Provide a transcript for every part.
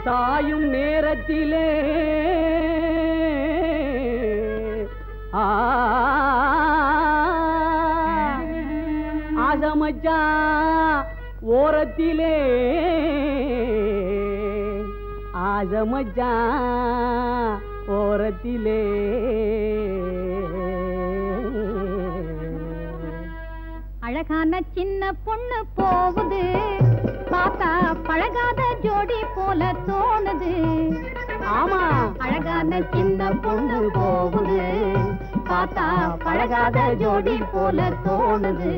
சாயும் நேரத்திலே ஆ ஆசமச்சா ஓரத்திலே ஆசமச்சா ஓரத்திலே அழகான சின்ன பொண்ணு போகுது பார்த்தா பழகாத ஜோடி போல தோணுது ஆமா அழகான சின்ன பொண்ணு போகுது பார்த்தா பழகாத ஜோடி போல தோணுது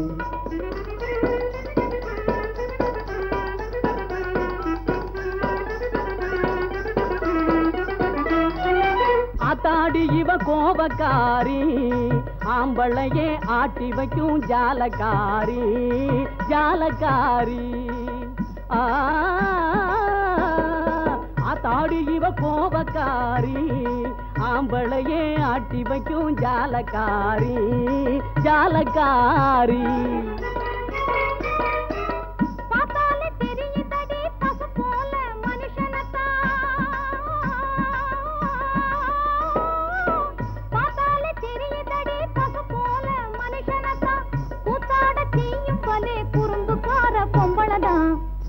ஆத்தாடி இவ கோபக்காரி ஆம்பளையே ஆட்டி வைக்கும் ஜாலக்காரி ஜாலக்காரி ஆ, ஆத்தாடி இவ கோபக்காரி ஆம்பளையே ஆட்டி வைக்கும் ஜாலக்காரி ஜாலக்காரி பார்த்தாலே தெரியுதடி பசு போல மனுஷனத்தான் பார்த்தாலே தெரியுதடி பசு போல மனுஷனத்தான் கூத்தாட தீயும் பலே குறும்புக்கார பொம்பளதான்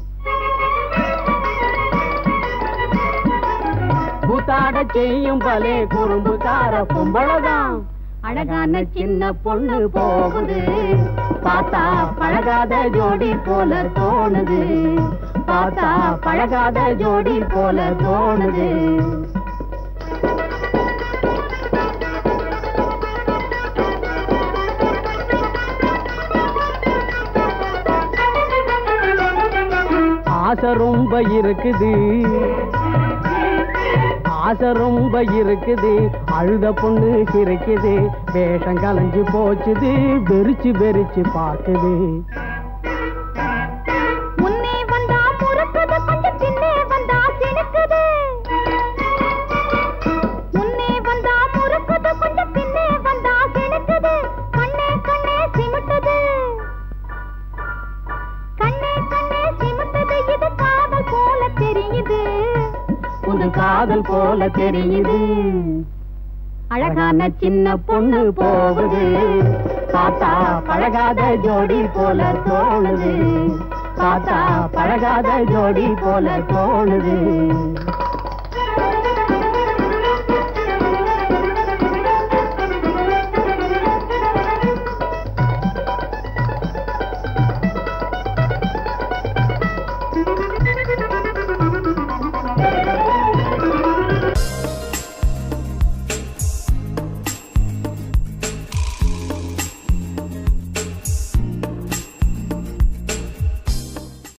கூத்தாட செய்யும் பலே குறும்புக்கார பொம்பளதான் அழகான சின்ன பொண்ணு போகுது பார்த்தா பழகாத ஜோடி போல தோணுது பார்த்தா பழகாத ஜோடி போல தோணுது ஆசை ரொம்ப இருக்குது ஆசை ரொம்ப இருக்குது அழுத பொண்ணு சிரிக்குது வேஷம் கலைஞ்சு போச்சுது வெறிச்சு வெறிச்சு பாக்குது முன்னே வந்தா முறுக்குது கொஞ்சம் பின்னே வந்தா சினுக்குது முன்னே வந்தா முறுக்குது கொஞ்சம் பின்னே வந்தா சினுக்குது கண்ணே கண்ணே சிமிட்டுது கண்ணே கண்ணே சிமிட்டுது இது காதல் போல தெரியுது புது காதல் போல தெரியுது அழகான சின்ன பொண்ணு போகுது பார்த்தா பழகாத ஜோடி போல தோணுது பார்த்தா பழகாத ஜோடி போல தோணுது